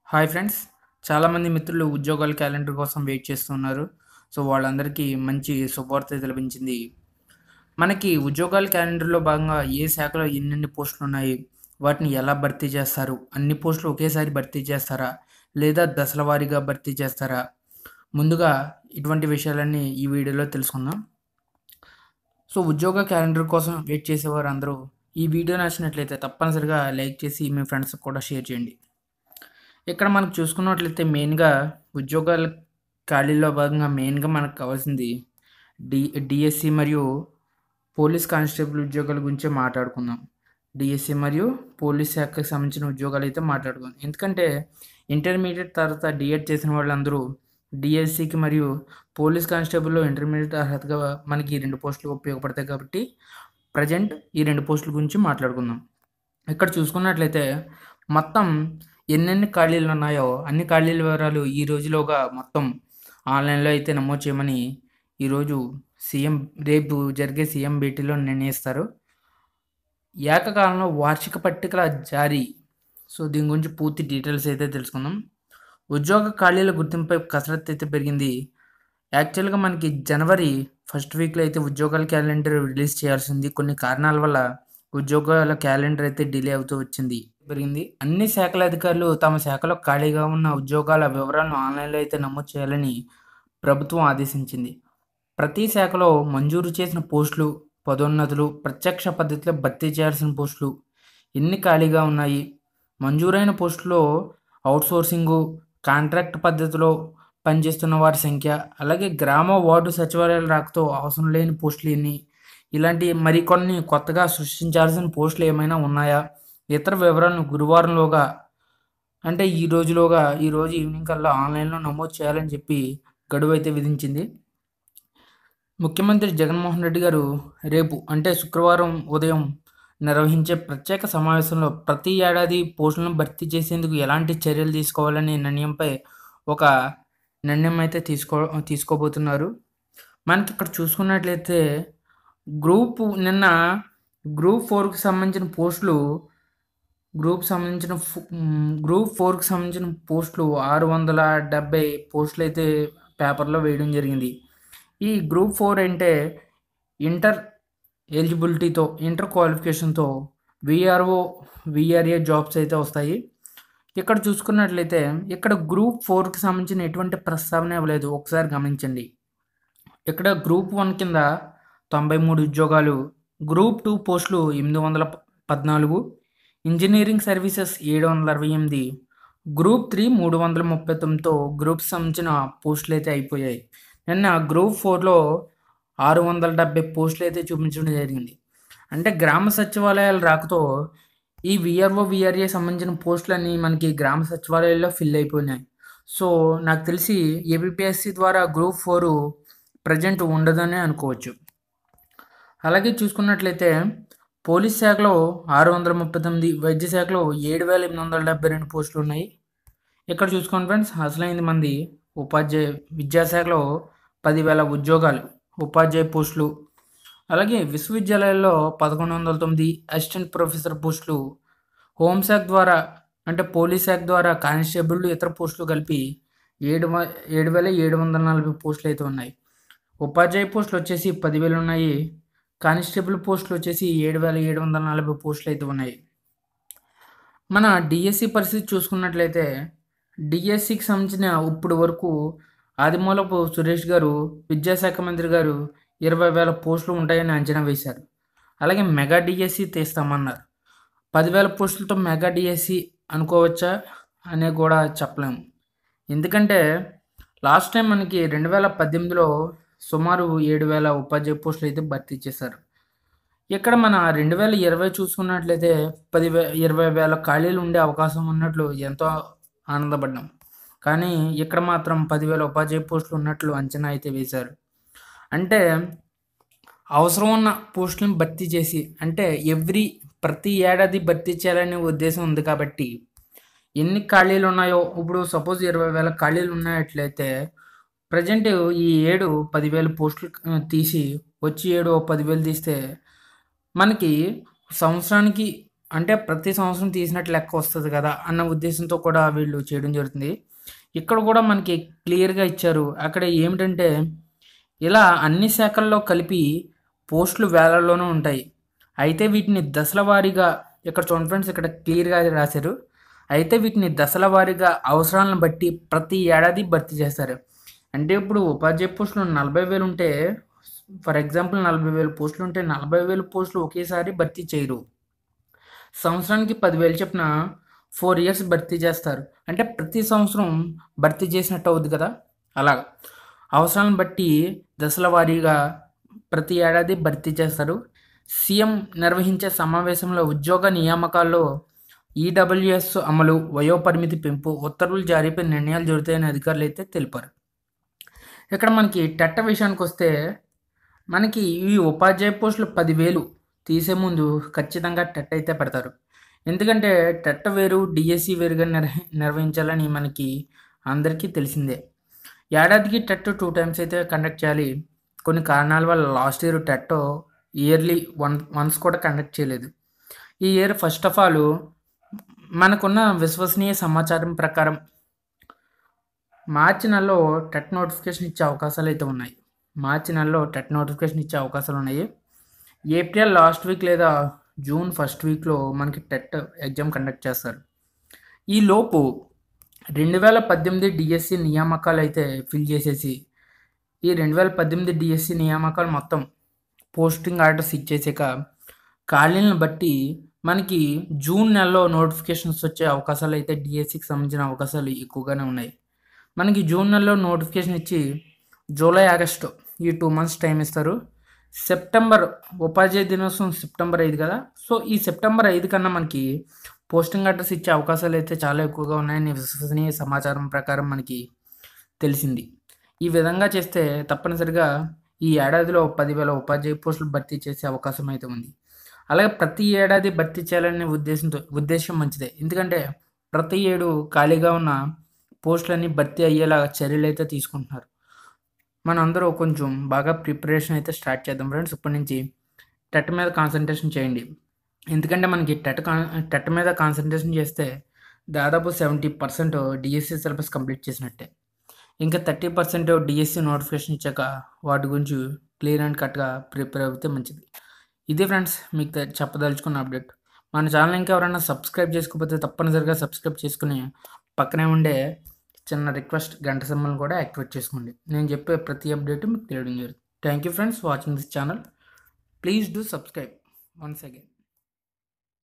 hi friends చాలామంది మిత్రులు ఉద్యోగాల క్యాలెండర్ కోసం వెయిట్ చేస్తున్నారు సో వాళ్ళందరికీ మంచి శుభవార్త అయితే లభించింది మనకి ఉద్యోగాల క్యాలెండర్లో భాగంగా ఏ శాఖలో ఎన్నెన్ని పోస్టులు ఉన్నాయి వాటిని ఎలా భర్తీ చేస్తారు అన్ని పోస్టులు ఒకేసారి భర్తీ చేస్తారా లేదా దశల వారీగా భర్తీ చేస్తారా ముందుగా ఇటువంటి విషయాలన్నీ ఈ వీడియోలో తెలుసుకుందాం సో ఉద్యోగ క్యాలెండర్ కోసం వెయిట్ చేసేవారు అందరూ ఈ వీడియో నచ్చినట్లయితే తప్పనిసరిగా లైక్ చేసి మీ ఫ్రెండ్స్కి కూడా షేర్ చేయండి ఇక్కడ మనకు చూసుకున్నట్లయితే మెయిన్గా ఉద్యోగాల ఖాళీలో భాగంగా మెయిన్గా మనకు కావాల్సింది డి డిఎస్సి మరియు పోలీస్ కానిస్టేబుల్ ఉద్యోగాల గురించే మాట్లాడుకుందాం డిఎస్సి మరియు పోలీస్ శాఖకు సంబంధించిన ఉద్యోగాలు అయితే మాట్లాడుకుందాం ఎందుకంటే ఇంటర్మీడియట్ తర్వాత డిఎడ్ చేసిన వాళ్ళందరూ డిఎస్సికి మరియు పోలీస్ కానిస్టేబుల్లో ఇంటర్మీడియట్ అర్హతగా మనకి ఈ రెండు పోస్టులు ఉపయోగపడతాయి కాబట్టి ప్రజెంట్ ఈ రెండు పోస్టుల గురించి మాట్లాడుకుందాం ఇక్కడ చూసుకున్నట్లయితే మొత్తం ఎన్నెన్ని ఖాళీలు ఉన్నాయో అన్ని ఖాళీల వివరాలు ఈ రోజులోగా మొత్తం ఆన్లైన్లో అయితే నమోదు చేయమని ఈరోజు సీఎం రేపు జరిగే సీఎం భేటీలో నిర్ణయిస్తారు ఏకకాలంలో వార్షిక పట్టికల జారీ సో దీని గురించి పూర్తి డీటెయిల్స్ అయితే తెలుసుకుందాం ఉద్యోగ ఖాళీల గుర్తింపుపై కసరత్తు అయితే పెరిగింది యాక్చువల్గా మనకి జనవరి ఫస్ట్ వీక్లో అయితే ఉద్యోగాల క్యాలెండర్ రిలీజ్ చేయాల్సింది కొన్ని కారణాల వల్ల ఉద్యోగాల క్యాలెండర్ అయితే డిలే అవుతూ వచ్చింది పెరిగింది అన్ని శాఖల అధికారులు తమ శాఖలో ఖాళీగా ఉన్న ఉద్యోగాల వివరాలను ఆన్లైన్లో అయితే నమోదు చేయాలని ప్రభుత్వం ఆదేశించింది ప్రతి శాఖలో మంజూరు చేసిన పోస్టులు పదోన్నతులు ప్రత్యక్ష పద్ధతిలో భర్తీ చేయాల్సిన పోస్టులు ఎన్ని ఖాళీగా ఉన్నాయి మంజూరైన పోస్టులో అవుట్సోర్సింగు కాంట్రాక్ట్ పద్ధతిలో పనిచేస్తున్న వారి సంఖ్య అలాగే గ్రామ వార్డు సచివాలయాల రాకతో అవసరం లేని పోస్టులు ఎన్ని ఇలాంటి మరికొన్ని కొత్తగా సృష్టించాల్సిన పోస్టులు ఏమైనా ఉన్నాయా ఇతర వివరాలను గురువారంలోగా అంటే ఈ రోజులోగా ఈ రోజు ఈవినింగ్ కల్లా ఆన్లైన్లో నమోదు చేయాలని చెప్పి గడువు అయితే విధించింది ముఖ్యమంత్రి జగన్మోహన్ రెడ్డి గారు రేపు అంటే శుక్రవారం ఉదయం నిర్వహించే ప్రత్యేక సమావేశంలో ప్రతి ఏడాది పోస్టులను భర్తీ చేసేందుకు ఎలాంటి చర్యలు తీసుకోవాలనే నిర్ణయంపై ఒక నిర్ణయం అయితే తీసుకో తీసుకోబోతున్నారు మనకి ఇక్కడ చూసుకున్నట్లయితే గ్రూప్ నిన్న గ్రూప్ ఫోర్కి సంబంధించిన పోస్టులు గ్రూప్ సంబంధించిన గ్రూప్ ఫోర్కి సంబంధించిన పోస్టులు ఆరు వందల డెబ్బై పోస్టులు అయితే పేపర్లో వేయడం జరిగింది ఈ గ్రూప్ ఫోర్ అంటే ఇంటర్ ఎలిజిబిలిటీతో ఇంటర్ క్వాలిఫికేషన్తో విఆర్ఓ విఆర్ఏ జాబ్స్ అయితే వస్తాయి ఇక్కడ చూసుకున్నట్లయితే ఇక్కడ గ్రూప్ ఫోర్కి సంబంధించిన ఎటువంటి ప్రస్తావన ఇవ్వలేదు ఒకసారి గమనించండి ఇక్కడ గ్రూప్ వన్ కింద తొంభై మూడు ఉద్యోగాలు గ్రూప్ టూ పోస్టులు ఎనిమిది వందల పద్నాలుగు ఇంజనీరింగ్ సర్వీసెస్ ఏడు వందల అరవై ఎనిమిది గ్రూప్ త్రీ మూడు వందల ముప్పై తొమ్మిదితో గ్రూప్ సంబంధించిన పోస్టులు అయితే అయిపోయాయి నిన్న గ్రూప్ ఫోర్లో ఆరు వందల డెబ్బై పోస్టులు అయితే చూపించడం జరిగింది అంటే గ్రామ సచివాలయాలు రాకతో ఈ విఆర్ఓ విఆర్ఏ సంబంధించిన పోస్టులన్నీ మనకి గ్రామ సచివాలయాల్లో ఫిల్ అయిపోయినాయి సో నాకు తెలిసి ఏబిపిఎస్సి ద్వారా గ్రూప్ ఫోర్ ప్రజెంట్ ఉండదనే అనుకోవచ్చు అలాగే చూసుకున్నట్లయితే పోలీస్ శాఖలో ఆరు వందల ముప్పై తొమ్మిది వైద్య శాఖలో ఏడు వేల ఎనిమిది వందల డెబ్బై రెండు పోస్టులు ఉన్నాయి ఇక్కడ చూసుకోండి ఫ్రెండ్స్ అసలైంది మంది ఉపాధ్యాయ విద్యాశాఖలో పదివేల ఉద్యోగాలు ఉపాధ్యాయ పోస్టులు అలాగే విశ్వవిద్యాలయాల్లో పదకొండు వందల తొమ్మిది అసిస్టెంట్ ప్రొఫెసర్ పోస్టులు హోంశాఖ ద్వారా అంటే పోలీస్ శాఖ ద్వారా కానిస్టేబుల్ ఇతర పోస్టులు కలిపి ఏడు ఏడు వేల ఏడు వందల నలభై పోస్టులు అయితే ఉన్నాయి ఉపాధ్యాయ పోస్టులు వచ్చేసి పదివేలు ఉన్నాయి కానిస్టేబుల్ పోస్టులు వచ్చేసి ఏడు వేల ఏడు వందల నలభై పోస్టులు అయితే ఉన్నాయి మన డిఎస్సి పరిస్థితి చూసుకున్నట్లయితే డిఎస్సికి సంబంధించిన ఇప్పుడు వరకు ఆదిమూలపు సురేష్ గారు విద్యాశాఖ మంత్రి గారు ఇరవై వేల పోస్టులు ఉంటాయని అంచనా వేశారు అలాగే మెగా డిఎస్సి తీస్తామన్నారు పదివేల పోస్టులతో మెగా డిఎస్సి అనుకోవచ్చా అనే కూడా చెప్పలేము ఎందుకంటే లాస్ట్ టైం మనకి రెండు వేల పద్దెనిమిదిలో సుమారు ఏడు వేల ఉపాధ్యాయ పోస్టులు అయితే భర్తీ చేశారు ఇక్కడ మన రెండు వేల ఇరవై చూసుకున్నట్లయితే పది వే ఇరవై వేల ఖాళీలు ఉండే అవకాశం ఉన్నట్లు ఎంతో ఆనందపడ్డాం కానీ ఇక్కడ మాత్రం పదివేల ఉపాధ్యాయ పోస్టులు ఉన్నట్లు అంచనా అయితే వేశారు అంటే అవసరం ఉన్న పోస్టులను భర్తీ చేసి అంటే ఎవ్రీ ప్రతి ఏడాది భర్తీ చేయాలనే ఉద్దేశం ఉంది కాబట్టి ఎన్ని ఖాళీలు ఉన్నాయో ఇప్పుడు సపోజ్ ఇరవై వేల ఖాళీలు ఉన్నట్లయితే ప్రజెంట్ ఈ ఏడు పదివేల పోస్టులు తీసి వచ్చి ఏడు పదివేలు తీస్తే మనకి సంవత్సరానికి అంటే ప్రతి సంవత్సరం తీసినట్టు లెక్క వస్తుంది కదా అన్న ఉద్దేశంతో కూడా వీళ్ళు చేయడం జరుగుతుంది ఇక్కడ కూడా మనకి క్లియర్గా ఇచ్చారు అక్కడ ఏమిటంటే ఇలా అన్ని శాఖల్లో కలిపి పోస్టులు వేలల్లోనూ ఉంటాయి అయితే వీటిని దశల వారీగా ఇక్కడ చూడండి ఫ్రెండ్స్ ఇక్కడ క్లియర్గా రాశారు అయితే వీటిని దశల వారీగా అవసరాలను బట్టి ప్రతి ఏడాది భర్తీ చేస్తారు అంటే ఇప్పుడు ఉపాధ్యాయ పోస్టులు నలభై వేలు ఉంటే ఫర్ ఎగ్జాంపుల్ నలభై వేలు పోస్టులు ఉంటే నలభై వేలు పోస్టులు ఒకేసారి భర్తీ చేయరు సంవత్సరానికి పదివేలు చొప్పున ఫోర్ ఇయర్స్ భర్తీ చేస్తారు అంటే ప్రతి సంవత్సరం భర్తీ చేసినట్టు అవుద్ది కదా అలాగా అవసరాలను బట్టి దశల వారీగా ప్రతి ఏడాది భర్తీ చేస్తారు సీఎం నిర్వహించే సమావేశంలో ఉద్యోగ నియామకాల్లో ఈడబ్ల్యూఎస్ అమలు వయోపరిమితి పెంపు ఉత్తర్వులు జారీపై నిర్ణయాలు జరుగుతాయని అధికారులు అయితే తెలిపారు ఇక్కడ మనకి టెట్ట విషయానికి వస్తే మనకి ఈ ఉపాధ్యాయ పోస్టులు పదివేలు తీసే ముందు ఖచ్చితంగా టెట్ అయితే పెడతారు ఎందుకంటే టెట్ వేరు డిఎస్సి వేరుగా నిర్వ నిర్వహించాలని మనకి అందరికీ తెలిసిందే ఏడాదికి టెట్ టూ టైమ్స్ అయితే కండక్ట్ చేయాలి కొన్ని కారణాల వల్ల last year TET yearly one once కూడా కండక్ట్ చేయలేదు ఈ ఇయర్ ఫస్ట్ ఆఫ్ ఆల్ మనకున్న విశ్వసనీయ సమాచారం ప్రకారం మార్చి నెలలో టెట్ నోటిఫికేషన్ ఇచ్చే అవకాశాలు అయితే ఉన్నాయి మార్చి నెలలో టెట్ నోటిఫికేషన్ ఇచ్చే అవకాశాలు ఉన్నాయి ఏప్రిల్ లాస్ట్ వీక్ లేదా జూన్ ఫస్ట్ వీక్లో మనకి టెట్ ఎగ్జామ్ కండక్ట్ చేస్తారు ఈ లోపు రెండు వేల పద్దెనిమిది డిఎస్సి నియామకాలు అయితే ఫిల్ చేసేసి ఈ రెండు వేల పద్దెనిమిది డిఎస్సి నియామకాలు మొత్తం పోస్టింగ్ ఆర్డర్స్ ఇచ్చేసాక ఖాళీలను బట్టి మనకి జూన్ నెలలో నోటిఫికేషన్స్ వచ్చే అవకాశాలు అయితే డిఎస్సికి సంబంధించిన అవకాశాలు ఎక్కువగానే ఉన్నాయి మనకి జూన్ నెలలో నోటిఫికేషన్ ఇచ్చి జూలై ఆగస్టు ఈ టూ మంత్స్ టైం ఇస్తారు సెప్టెంబర్ ఉపాధ్యాయ దినోత్సవం సెప్టెంబర్ ఐదు కదా సో ఈ సెప్టెంబర్ ఐదు కన్నా మనకి పోస్టింగ్ అడ్రస్ ఇచ్చే అవకాశాలు అయితే చాలా ఎక్కువగా ఉన్నాయని విశ్వసనీయ సమాచారం ప్రకారం మనకి తెలిసింది ఈ విధంగా చేస్తే తప్పనిసరిగా ఈ ఏడాదిలో పదివేల ఉపాధ్యాయ పోస్టులు భర్తీ చేసే అవకాశం అయితే ఉంది అలాగే ప్రతి ఏడాది భర్తీ చేయాలనే ఉద్దేశంతో ఉద్దేశం మంచిదే ఎందుకంటే ప్రతి ఏడు ఖాళీగా ఉన్న పోస్టులన్నీ భర్తీ అయ్యేలా చర్యలు అయితే తీసుకుంటున్నారు మనందరూ కొంచెం బాగా ప్రిపరేషన్ అయితే స్టార్ట్ చేద్దాం ఫ్రెండ్స్ ఇప్పటి నుంచి టెట్ మీద కాన్సన్ట్రేషన్ చేయండి ఎందుకంటే మనకి టెట్ కాన్ టెట్ మీద కాన్సన్ట్రేషన్ చేస్తే దాదాపు seventy percent DSC syllabus complete చేసినట్టే ఇంకా థర్టీ పర్సెంట్ డిఎస్సి నోటిఫికేషన్ ఇచ్చాక వాటి గురించి క్లియర్ అండ్ కట్గా ప్రిపేర్ అయితే మంచిది ఇదే ఫ్రెండ్స్ మీకు తె- చెప్పదలుచుకున్న అప్డేట్ మన ఛానల్ ఇంకా ఎవరైనా సబ్స్క్రైబ్ చేసుకోకపోతే తప్పనిసరిగా సబ్స్క్రైబ్ చేసుకుని పక్కనే ఉండే చిన్న రిక్వెస్ట్ గంట సింబల్ కూడా యాక్టివేట్ చేసుకోండి నేను చెప్పే ప్రతి అప్డేట్ మీకు తెలియడం జరుగుతుంది thank you friends watching this channel please do subscribe once again